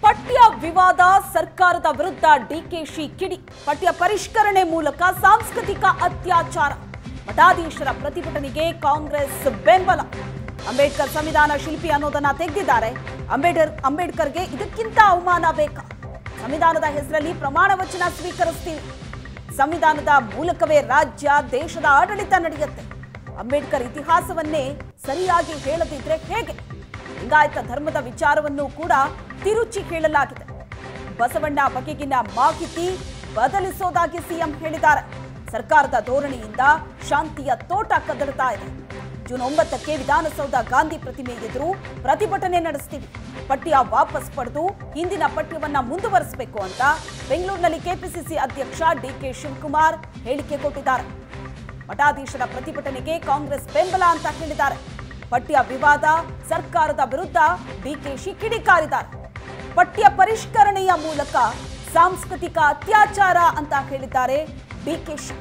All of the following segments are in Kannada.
ಪಠ್ಯ ವಿವಾದ ಸರ್ಕಾರದ ವಿರುದ್ಧ ಡಿಕೆಶಿ ಕಿಡಿ ಪಠ್ಯ ಪರಿಷ್ಕರಣೆ ಮೂಲಕ ಸಾಂಸ್ಕೃತಿಕ ಅತ್ಯಾಚಾರ ಮಠಾಧೀಶರ ಪ್ರತಿಭಟನೆಗೆ ಕಾಂಗ್ರೆಸ್ ಬೆಂಬಲ ಅಂಬೇಡ್ಕರ್ ಸಂವಿಧಾನ ಶಿಲ್ಪಿ ಅನ್ನೋದನ್ನ ತೆಗೆದಿದ್ದಾರೆ ಅಂಬೇಡ್ಕರ್ ಅಂಬೇಡ್ಕರ್ಗೆ ಇದಕ್ಕಿಂತ ಅವಮಾನ ಬೇಕಾ ಸಂವಿಧಾನದ ಹೆಸರಲ್ಲಿ ಪ್ರಮಾಣ ವಚನ ಸ್ವೀಕರಿಸ್ತೀವಿ ಸಂವಿಧಾನದ ಮೂಲಕವೇ ರಾಜ್ಯ ದೇಶದ ಆಡಳಿತ ನಡೆಯುತ್ತೆ ಅಂಬೇಡ್ಕರ್ ಇತಿಹಾಸವನ್ನೇ ಸರಿಯಾಗಿ ಹೇಳದಿದ್ರೆ ಹೇಗೆ ಲಿಂಗಾಯತ ಧರ್ಮದ ವಿಚಾರವನ್ನು ಕೂಡ ತಿರುಚಿ ಹೇಳಲಾಗಿದೆ ಬಸವಣ್ಣ ಬಗೆಗಿನ ಮಾಹಿತಿ ಬದಲಿಸೋದಾಗಿ ಸಿಎಂ ಹೇಳಿದ್ದಾರೆ ಸರ್ಕಾರದ ಧೋರಣೆಯಿಂದ ಶಾಂತಿಯ ತೋಟ ಕದಡ್ತಾ ಇದೆ ಜೂನ್ ಒಂಬತ್ತಕ್ಕೆ ವಿಧಾನಸೌಧ ಗಾಂಧಿ ಪ್ರತಿಮೆ ಎದುರು ಪ್ರತಿಭಟನೆ ನಡೆಸ್ತೀವಿ ಪಠ್ಯ ವಾಪಸ್ ಪಡೆದು ಹಿಂದಿನ ಪಠ್ಯವನ್ನ ಮುಂದುವರಿಸಬೇಕು ಅಂತ ಬೆಂಗಳೂರಿನಲ್ಲಿ ಕೆಪಿಸಿಸಿ ಅಧ್ಯಕ್ಷ ಡಿಕೆ ಶಿವಕುಮಾರ್ ಹೇಳಿಕೆ ಕೊಟ್ಟಿದ್ದಾರೆ ಮಠಾಧೀಶರ ಪ್ರತಿಭಟನೆಗೆ ಕಾಂಗ್ರೆಸ್ ಬೆಂಬಲ ಅಂತ ಹೇಳಿದ್ದಾರೆ ಪಠ್ಯ ವಿವಾದ ಸರ್ಕಾರದ ವಿರುದ್ಧ ಡಿಕೆಶಿ ಕಿಡಿಕಾರಿದ್ದಾರೆ ಪಠ್ಯ ಪರಿಷ್ಕರಣೆಯ ಮೂಲಕ ಸಾಂಸ್ಕೃತಿಕ ಅತ್ಯಾಚಾರ ಅಂತ ಹೇಳಿದ್ದಾರೆ ಡಿಕೆಶಿ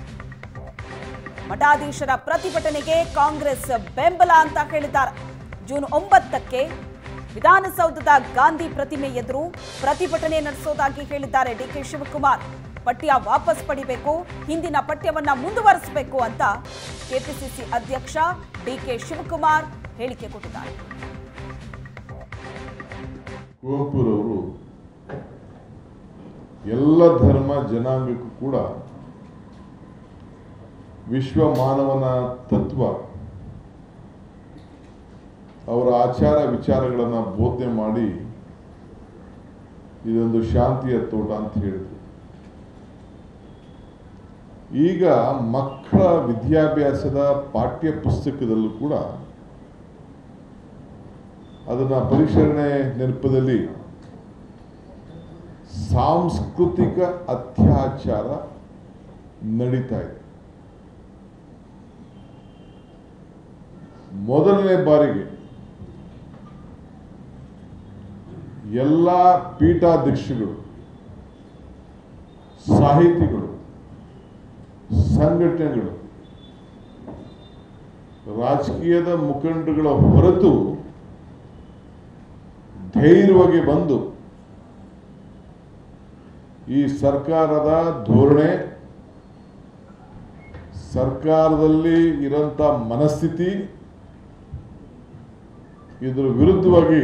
ಮಠಾಧೀಶರ ಪ್ರತಿಭಟನೆಗೆ ಕಾಂಗ್ರೆಸ್ ಬೆಂಬಲ ಅಂತ ಹೇಳಿದ್ದಾರೆ ಜೂನ್ ಒಂಬತ್ತಕ್ಕೆ ವಿಧಾನಸೌಧದ ಗಾಂಧಿ ಪ್ರತಿಮೆ ಎದುರು ಪ್ರತಿಭಟನೆ ನಡೆಸೋದಾಗಿ ಹೇಳಿದ್ದಾರೆ ಡಿಕೆ ಶಿವಕುಮಾರ್ ಪಠ್ಯ ವಾಪಸ್ ಪಡಿಬೇಕು ಹಿಂದಿನ ಪಠ್ಯವನ್ನ ಮುಂದುವರಿಸಬೇಕು ಅಂತ ಕೆಪಿಸಿಸಿ ಅಧ್ಯಕ್ಷ ಡಿಕೆ ಶಿವಕುಮಾರ್ ಹೇಳಿಕೆ ಕೊಟ್ಟಿದ್ದಾರೆ ಕುವೆಂಪುರವರು ಎಲ್ಲ ಧರ್ಮ ಜನಾಂಗಕ್ಕೂ ಕೂಡ ವಿಶ್ವ ಮಾನವನ ತತ್ವ ಅವರ ಆಚಾರ ವಿಚಾರಗಳನ್ನು ಬೋಧನೆ ಮಾಡಿ ಇದೊಂದು ಶಾಂತಿಯ ತೋಟ ಅಂತ ಹೇಳಿದರು ಈಗ ಮಕ್ಕಳ ವಿದ್ಯಾಭ್ಯಾಸದ ಪಾಠ್ಯ ಪುಸ್ತಕದಲ್ಲೂ ಕೂಡ ಅದನ್ನ ಪರಿಶೀಲನೆ ನೆನಪದಲ್ಲಿ ಸಾಂಸ್ಕೃತಿಕ ಅತ್ಯಾಚಾರ ನಡೀತಾ ಇದೆ ಮೊದಲನೇ ಬಾರಿಗೆ ಎಲ್ಲ ಪೀಠಾಧ್ಯಕ್ಷಗಳು ಸಾಹಿತಿಗಳು ಸಂಘಟನೆಗಳು ರಾಜಕೀಯದ ಮುಖಂಡಗಳ ಹೊರತು ಧೈರ್ಯವಾಗಿ ಬಂದು ಈ ಸರ್ಕಾರದ ಧೋರಣೆ ಸರ್ಕಾರದಲ್ಲಿ ಇರೋಂಥ ಮನಸ್ಥಿತಿ ಇದರ ವಿರುದ್ಧವಾಗಿ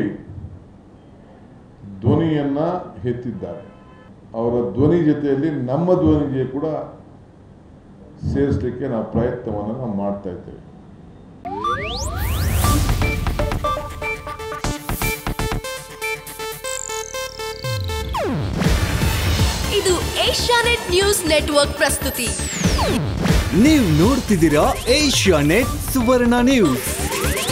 ಧ್ವನಿಯನ್ನ ಎತ್ತಿದ್ದಾರೆ ಅವರ ಧ್ವನಿ ಜೊತೆಯಲ್ಲಿ ನಮ್ಮ ಧ್ವನಿಗೆ ಕೂಡ ಸೇರಿಸಲಿಕ್ಕೆ ನಾವು ಪ್ರಯತ್ನವನ್ನು ನಾವು ಮಾಡ್ತಾ ಇದ್ದೇವೆ ಇದು ಏಷ್ಯಾನೆಟ್ ನ್ಯೂಸ್ ನೆಟ್ವರ್ಕ್ ಪ್ರಸ್ತುತಿ ನೀವು ನೋಡ್ತಿದ್ದೀರಾ ಏಷ್ಯಾ ನೆಟ್ ಸುವರ್ಣ ನ್ಯೂಸ್